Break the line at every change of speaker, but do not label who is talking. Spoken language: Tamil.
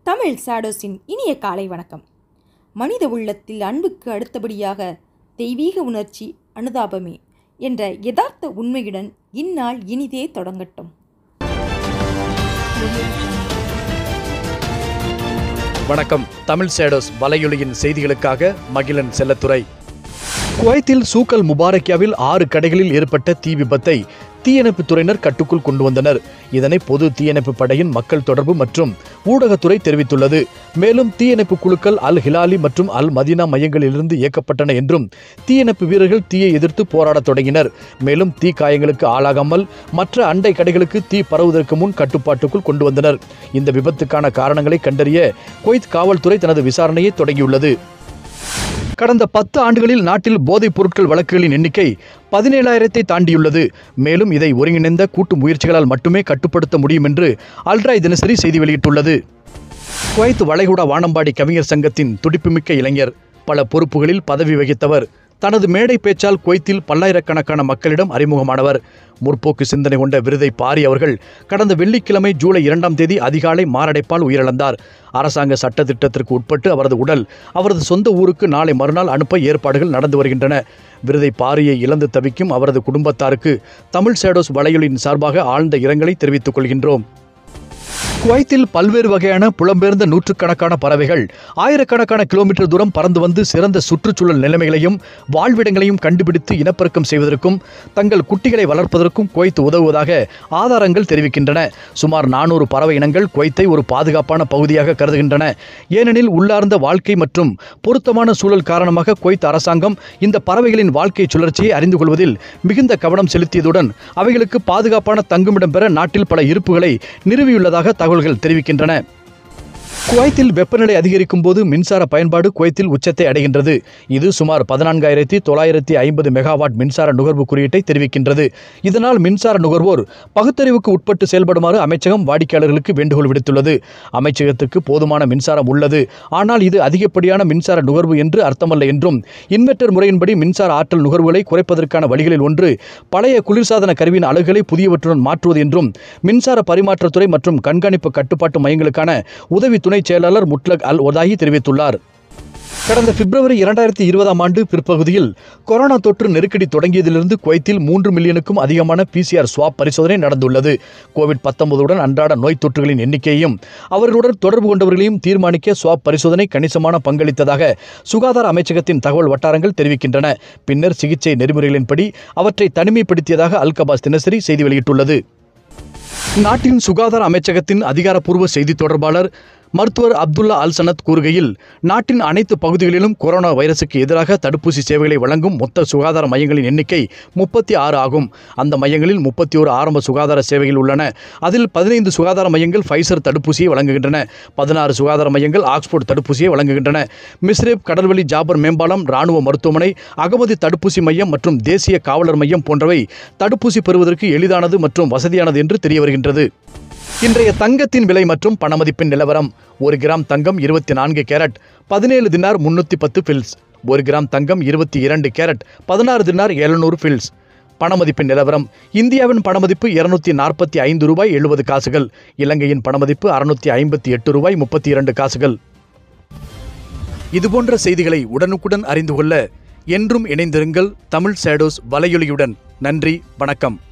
தமிழ் சாடோஸின் இனிய காலை வணக்கம் மனித உள்ளத்தில் அன்புக்கு அடுத்தபடியாக தெய்வீக உணர்ச்சி அனுதாபமே என்ற யதார்த்த உண்மையுடன் இந்நாள் இனிதே தொடங்கட்டும்
வணக்கம் தமிழ் சேடோஸ் வலையொலியின் செய்திகளுக்காக மகிழன் செல்லத்துறை குவைத்தில் சூக்கல் முபாரக்கியாவில் ஆறு கடைகளில் ஏற்பட்ட தீ விபத்தை தீயணைப்புத் துறையினர் கட்டுக்குள் கொண்டு வந்தனர் இதனை பொது தீயணைப்பு படையின் மக்கள் தொடர்பு மற்றும் ஊடகத்துறை தெரிவித்துள்ளது மேலும் தீயணைப்பு குழுக்கள் அல் ஹிலாலி மற்றும் அல் மதீனா மையங்களிலிருந்து இயக்கப்பட்டன என்றும் தீயணைப்பு வீரர்கள் தீயை எதிர்த்து போராடத் தொடங்கினர் மேலும் தீ காயங்களுக்கு ஆளாகாமல் மற்ற அண்டை கடைகளுக்கு தீ பரவுவதற்கு முன் கட்டுப்பாட்டுக்குள் கொண்டு வந்தனர் இந்த விபத்துக்கான காரணங்களை கண்டறிய குவைத் காவல்துறை தனது விசாரணையை தொடங்கியுள்ளது கடந்த பத்து ஆண்டுகளில் நாட்டில் போதைப் பொருட்கள் வழக்குகளின் எண்ணிக்கை பதினேழாயிரத்தை தாண்டியுள்ளது மேலும் இதை ஒருங்கிணைந்த கூட்டு முயற்சிகளால் மட்டுமே கட்டுப்படுத்த முடியும் என்று அல்ட்ராய் தினசரி செய்தி வெளியிட்டுள்ளது குவைத் வளைகுடா வானம்பாடி கவிஞர் சங்கத்தின் துடிப்புமிக்க இளைஞர் பல பொறுப்புகளில் பதவி வகித்தவர் தனது மேடை பேச்சால் குவைத்தில் பல்லாயிரக்கணக்கான மக்களிடம் அறிமுகமானவர் முற்போக்கு சிந்தனை கொண்ட விருதை பாரி அவர்கள் கடந்த வெள்ளிக்கிழமை ஜூலை இரண்டாம் தேதி அதிகாலை மாரடைப்பால் உயிரிழந்தார் அரசாங்க சட்டத்திட்டத்திற்கு உட்பட்டு அவரது உடல் அவரது சொந்த ஊருக்கு நாளை மறுநாள் அனுப்ப ஏற்பாடுகள் நடந்து வருகின்றன விருதை பாரியை இழந்து தவிக்கும் அவரது குடும்பத்தாருக்கு தமிழ் சேடோஸ் வலையொலியின் சார்பாக ஆழ்ந்த இரங்கலை தெரிவித்துக் கொள்கின்றோம் குவைத்தில் பல்வேறு வகையான புலம்பெயர்ந்த நூற்றுக்கணக்கான பறவைகள் ஆயிரக்கணக்கான கிலோமீட்டர் தூரம் பறந்து வந்து சிறந்த சுற்றுச்சூழல் நிலைமைகளையும் வாழ்விடங்களையும் கண்டுபிடித்து இனப்பெருக்கம் செய்வதற்கும் தங்கள் குட்டிகளை வளர்ப்பதற்கும் குவைத் உதவுவதாக ஆதாரங்கள் தெரிவிக்கின்றன சுமார் நானூறு பறவை இனங்கள் குவைத்தை ஒரு பாதுகாப்பான பகுதியாக கருதுகின்றன ஏனெனில் உள்ளார்ந்த வாழ்க்கை மற்றும் பொருத்தமான சூழல் காரணமாக குவைத் அரசாங்கம் இந்த பறவைகளின் வாழ்க்கை சுழற்சியை அறிந்து கொள்வதில் மிகுந்த கவனம் செலுத்தியதுடன் அவைகளுக்கு பாதுகாப்பான தங்குமிடம் பெற நாட்டில் பல இருப்புகளை நிறுவியுள்ளதாக தகவல்கள் தெரிவிக்கின்றன குவைத்தில் வெப்பநிலை அதிகரிக்கும் போது மின்சார பயன்பாடு குவைத்தில் உச்சத்தை அடைகின்றது இது சுமார் பதினான்காயிரத்தி தொள்ளாயிரத்தி ஐம்பது மெகாவாட் மின்சார நுகர்வு குறியீட்டை தெரிவிக்கின்றது இதனால் மின்சார நுகர்வோர் பகுத்தறிவுக்கு உட்பட்டு செயல்படுமாறு அமைச்சகம் வாடிக்கையாளர்களுக்கு வேண்டுகோள் விடுத்துள்ளது அமைச்சகத்துக்கு போதுமான மின்சாரம் உள்ளது ஆனால் இது அதிகப்படியான மின்சார நுகர்வு என்று அர்த்தமல்ல என்றும் இன்வெர்டர் முறையின்படி மின்சார ஆற்றல் நுகர்வுகளை குறைப்பதற்கான வழிகளில் ஒன்று பழைய குளிர்சாதன கருவியின் அலகுகளை புதியவற்றுடன் மாற்றுவது என்றும் மின்சார பரிமாற்றத்துறை மற்றும் கண்காணிப்பு கட்டுப்பாட்டு மையங்களுக்கான உதவி துணை செயலாளர் முட்லக் அல் ஒதாயி தெரிவித்துள்ளார் கடந்த பிப்ரவரி இரண்டாயிரத்தி இருபதாம் ஆண்டு பிற்பகுதியில் கொரோனா தொற்று நெருக்கடி தொடங்கியதிலிருந்து குவைத்தில் மூன்று மில்லியனுக்கும் அதிகமான பிசிஆர் ஸ்வாப் பரிசோதனை நடந்துள்ளது கோவிட் பத்தொன்பதுடன் அன்றாட நோய் தொற்றுகளின் எண்ணிக்கையையும் அவர்களுடன் தொடர்பு கொண்டவர்களையும் தீர்மானிக்க ஸ்வாப் பரிசோதனை கணிசமான பங்களித்ததாக சுகாதார அமைச்சகத்தின் தகவல் வட்டாரங்கள் தெரிவிக்கின்றன பின்னர் சிகிச்சை நெறிமுறைகளின்படி அவற்றை தனிமைப்படுத்தியதாக அல்கபாஸ் தினசரி செய்தி வெளியிட்டுள்ளது நாட்டின் சுகாதார அமைச்சகத்தின் அதிகாரப்பூர்வ செய்தி தொடர்பாளர் மருத்துவர் அப்துல்லா அல் சனத் கூறுகையில் நாட்டின் அனைத்து பகுதிகளிலும் கொரோனா வைரசுக்கு எதிராக தடுப்பூசி சேவைகளை வழங்கும் மொத்த சுகாதார மையங்களின் எண்ணிக்கை முப்பத்தி ஆறு ஆகும் அந்த மையங்களில் முப்பத்தி ஒரு ஆரம்ப சுகாதார சேவைகள் உள்ளன அதில் பதினைந்து சுகாதார மையங்கள் ஃபைசர் தடுப்பூசியை வழங்குகின்றன பதினாறு சுகாதார மையங்கள் ஆக்ஸ்போர்ட் தடுப்பூசியை வழங்குகின்றன மிஸ்ரேப் கடல்வழி ஜாபர் மேம்பாலம் ராணுவ மருத்துவமனை அகமதி தடுப்பூசி மையம் மற்றும் தேசிய காவலர் மையம் போன்றவை தடுப்பூசி பெறுவதற்கு எளிதானது மற்றும் வசதியானது என்று தெரிய வருகின்றது இன்றைய தங்கத்தின் விலை மற்றும் பணமதிப்பின் நிலவரம் ஒரு கிராம் தங்கம் இருபத்தி நான்கு கேரட் பதினேழு தினார் முன்னூற்றி பத்து ஃபில்ஸ் ஒரு கிராம் தங்கம் இருபத்தி இரண்டு கேரட் பதினாறு தினார் எழுநூறு ஃபில்ஸ் பணமதிப்பின் நிலவரம் இந்தியாவின் பணமதிப்பு இருநூத்தி நாற்பத்தி ஐந்து ரூபாய் எழுபது காசுகள் இலங்கையின் பணமதிப்பு அறுநூத்தி ஐம்பத்தி எட்டு ரூபாய் முப்பத்தி இரண்டு காசுகள் இதுபோன்ற செய்திகளை உடனுக்குடன் அறிந்து கொள்ள என்றும் இணைந்திருங்கள் தமிழ் சேடோஸ் வலையொலியுடன் நன்றி வணக்கம்